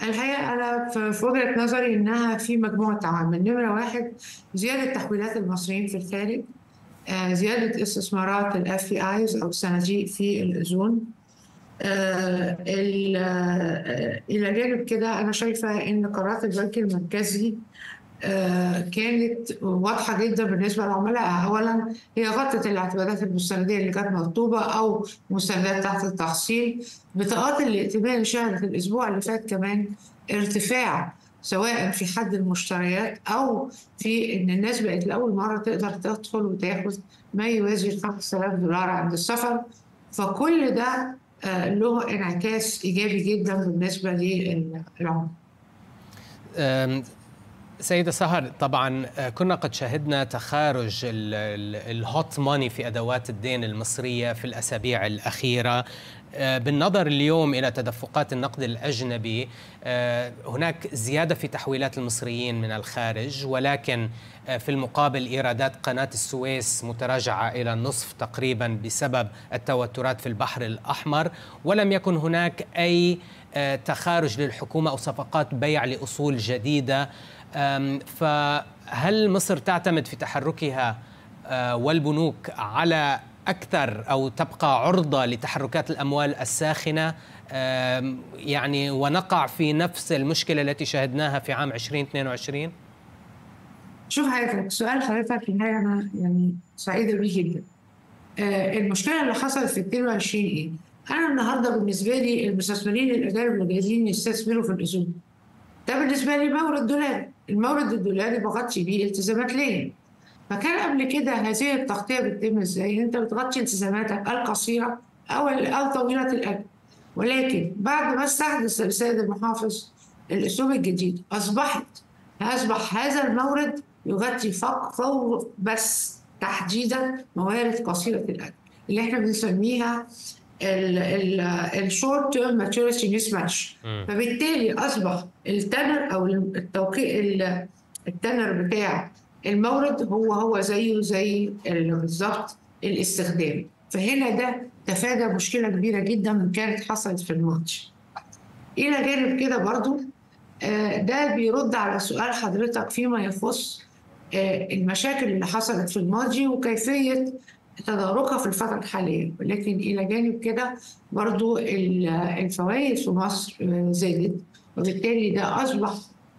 الحقيقة أنا في وجهة نظري إنها في مجموعة عوامل، نمرة واحد زيادة تحويلات المصريين في الخارج، آه زيادة استثمارات الاف اي ايز أو الصناديق في الأذون. آه إلى جانب كده أنا شايفة إن قرارات البنك المركزي آه كانت واضحة جدا بالنسبة للعملاء أولا هي غطت الاعتمادات المستندية اللي كانت مطلوبة أو مستندات تحت التحصيل بطاقات الائتمان شهدت الأسبوع اللي فات كمان ارتفاع سواء في حد المشتريات أو في إن الناس بقت لأول مرة تقدر تدخل وتاخد ما يوازي 5000 دولار عند السفر فكل ده آه له انعكاس إيجابي جدا بالنسبة للعملاء. سيدة سهر طبعا كنا قد شهدنا تخارج الهوت ماني في أدوات الدين المصرية في الأسابيع الأخيرة بالنظر اليوم إلى تدفقات النقد الأجنبي هناك زيادة في تحويلات المصريين من الخارج ولكن في المقابل إيرادات قناة السويس متراجعة إلى النصف تقريبا بسبب التوترات في البحر الأحمر ولم يكن هناك أي تخارج للحكومة أو صفقات بيع لأصول جديدة فهل مصر تعتمد في تحركها والبنوك على اكثر او تبقى عرضه لتحركات الاموال الساخنه يعني ونقع في نفس المشكله التي شهدناها في عام 2022 شوف حضرتك سؤال حضرتك في النهايه انا يعني سعيده بيه جدا المشكله اللي حصلت في 22 ايه؟ انا النهارده بالنسبه لي المستثمرين الاجانب اللي جايين يستثمروا في الاذون ده بالنسبه لي مورد دولاري المورد الدولاري بغطي بيه التزامات ليا فكان قبل كده هذه التغطيه بتتم ازاي؟ انت بتغطي التزاماتك القصيره او او طويله الاجل ولكن بعد ما استحدث السيد المحافظ الاسلوب الجديد اصبحت اصبح هذا المورد يغطي فوق فوق بس تحديدا موارد قصيره الاجل اللي احنا بنسميها الشورت تيرم ماتوريتي ميس ماتش فبالتالي اصبح التنر او التوقيع التنر بتاع المورد هو هو زيه زي بالظبط الاستخدام فهنا ده تفادى مشكله كبيره جدا كانت حصلت في الماتش الى جانب كده برضو ده بيرد على سؤال حضرتك فيما يخص المشاكل اللي حصلت في الماضي وكيفيه تداركها في الفترة الحالية ولكن إلى جانب كده برضو الفوائد في مصر زادت وبالتالي ده أصبح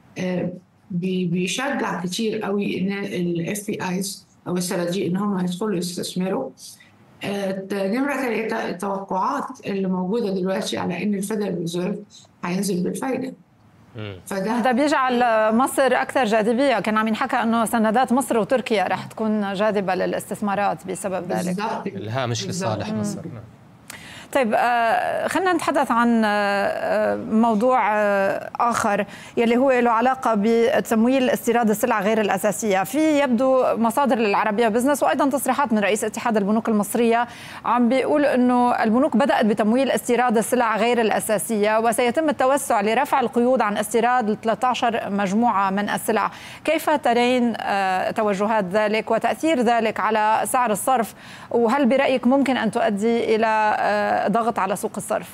بيشجع كتير قوي ان الاف بي ايز او الصناديق ان هم يدخلوا يستثمروا نمرة ثلاثة التوقعات اللي موجودة دلوقتي على ان الفيدرال ريزيرف هينزل بالفايدة فده هذا بيجعل مصر اكثر جاذبيه كان عم ينحكى انه سندات مصر وتركيا رح تكون جاذبه للاستثمارات بسبب ذلك الهامش لصالح مصر طيب خلينا نتحدث عن موضوع آخر يلي هو له علاقة بتمويل استيراد السلع غير الأساسية في يبدو مصادر للعربية بزنس وأيضا تصريحات من رئيس اتحاد البنوك المصرية عم بيقول أنه البنوك بدأت بتمويل استيراد السلع غير الأساسية وسيتم التوسع لرفع القيود عن استيراد 13 مجموعة من السلع كيف ترين توجهات ذلك وتأثير ذلك على سعر الصرف وهل برأيك ممكن أن تؤدي إلى ضغط على سوق الصرف؟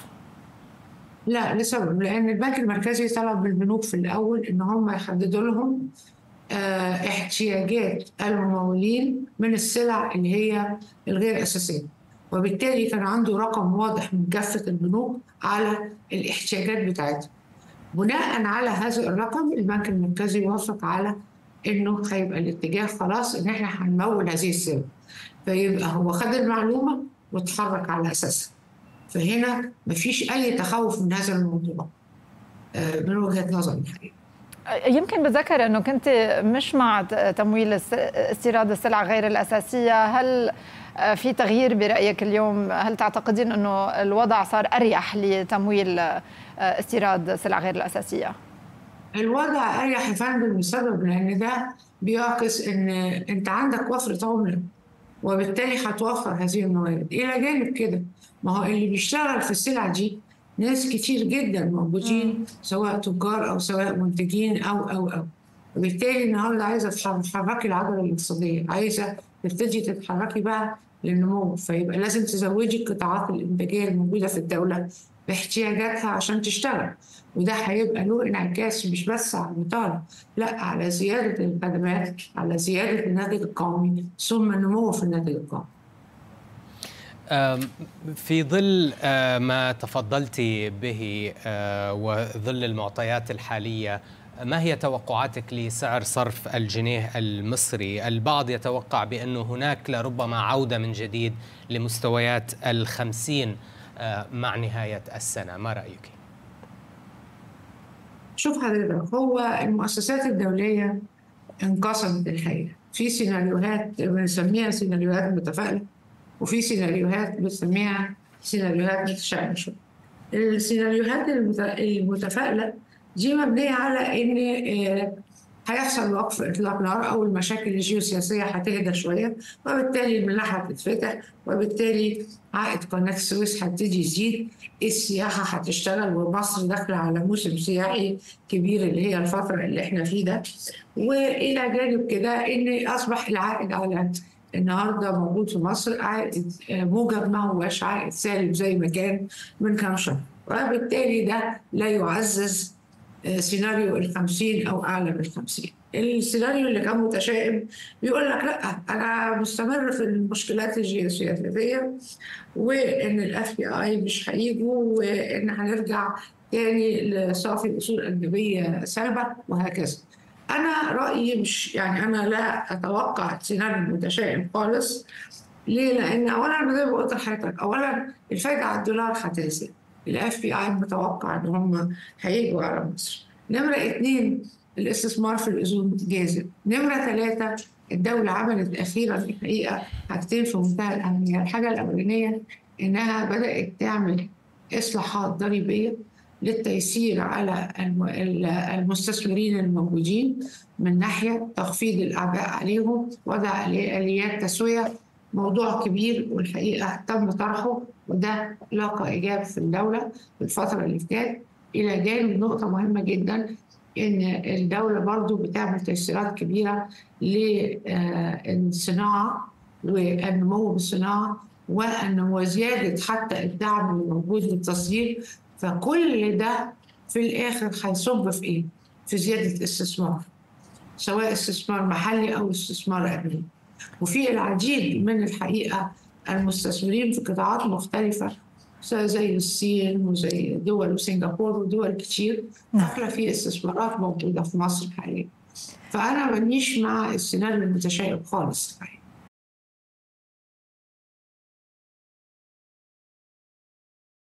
لا لسبب لان البنك المركزي طلب من البنوك في الاول ان هم يحددوا لهم اه احتياجات الممولين من السلع اللي هي الغير اساسيه وبالتالي كان عنده رقم واضح من كافه البنوك على الاحتياجات بتاعتها بناء على هذا الرقم البنك المركزي وافق على انه هيبقى الاتجاه خلاص ان احنا هنمول هذه السلع فيبقى هو خد المعلومه واتحرك على اساسها فهنا مفيش اي تخوف من هذا الموضوع من وجهه نظري الحقيقه يمكن بتذكر انه كنت مش مع تمويل استيراد السلع غير الاساسيه هل في تغيير برايك اليوم هل تعتقدين انه الوضع صار اريح لتمويل استيراد سلع غير الاساسيه الوضع اريح يا فندم بسبب لان ده بيعكس ان انت عندك وفره عمله وبالتالي هتوفر هذه الموارد الى جانب كده ما هو اللي بيشتغل في السلع دي ناس كتير جدا موجودين سواء تجار او سواء منتجين او او او وبالتالي النهارده عايزه تحركي العضله الاقتصاديه عايزه تبتدي تتحركي بقى للنمو فيبقى لازم تزودي القطاعات الانتاجيه الموجوده في الدوله باحتياجاتها عشان تشتغل وده هيبقى له انعكاس مش بس على البطالة لا على زيادة الخدمات على زيادة الناتج القومي ثم النمو في الناتج القومي في ظل ما تفضلت به وظل المعطيات الحاليه ما هي توقعاتك لسعر صرف الجنيه المصري؟ البعض يتوقع بأنه هناك لربما عودة من جديد لمستويات الخمسين مع نهاية السنة ما رأيك؟ شوف حضرتك هو المؤسسات الدولية انقسمت الحقيقة في سيناريوهات بنسميها سيناريوهات متفائلة وفي سيناريوهات بنسميها سيناريوهات متشائمة شوية السيناريوهات المتفائلة دي مبنية على إن هيحصل وقف إطلاق نار أو المشاكل الجيوسياسية هتهدى شوية وبالتالي الملاحة هتتفتح وبالتالي عائد قناة السويس هتبتدي يزيد السياحة هتشتغل ومصر داخلة على موسم سياحي كبير اللي هي الفترة اللي احنا فيه ده وإلى جانب كده إن أصبح العائد على النهارده موجود في مصر عائد موجب ما هوش عائد سالب زي ما كان من كام شهر وبالتالي ده لا يعزز سيناريو ال 50 او اعلى من 50 السيناريو اللي كان متشائم بيقول لك لا انا مستمر في المشكلات الجيوسياسيه وان الاف بي اي مش هيجوا وان هنرجع تاني لصافي الاصول الاجنبيه سلبه وهكذا انا رايي مش يعني انا لا اتوقع سيناريو متشائم خالص ليه؟ لان اولا زي ما قلت لحضرتك اولا الفايده على الدولار هتنزل الاف بي اي متوقع ان هم هيجوا على مصر نمره اثنين الاستثمار في الاذون جاذب نمره ثلاثه الدوله عملت اخيرا الحقيقه حاجتين في منتهى الاهميه الحاجه الاولانيه انها بدات تعمل اصلاحات ضريبيه للتيسير على المستثمرين الموجودين من ناحيه تخفيض الاعباء عليهم وضع اليات تسويه موضوع كبير والحقيقه تم طرحه وده لاقى ايجاب في الدوله في الفتره اللي فاتت الى جانب نقطه مهمه جدا ان الدوله برضو بتعمل تيسيرات كبيره للصناعه والنمو بالصناعه وزياده حتى الدعم اللي موجود للتصدير فكل ده في الاخر هيصب في ايه؟ في زياده الاستثمار سواء استثمار محلي او استثمار اجنبي وفي العديد من الحقيقه المستثمرين في قطاعات مختلفه زي الصين وزي دول وسنغافور ودول كتير داخله في استثمارات موجوده في مصر حاليا فانا مانيش مع السيناريو المتشائم خالص الحقيقه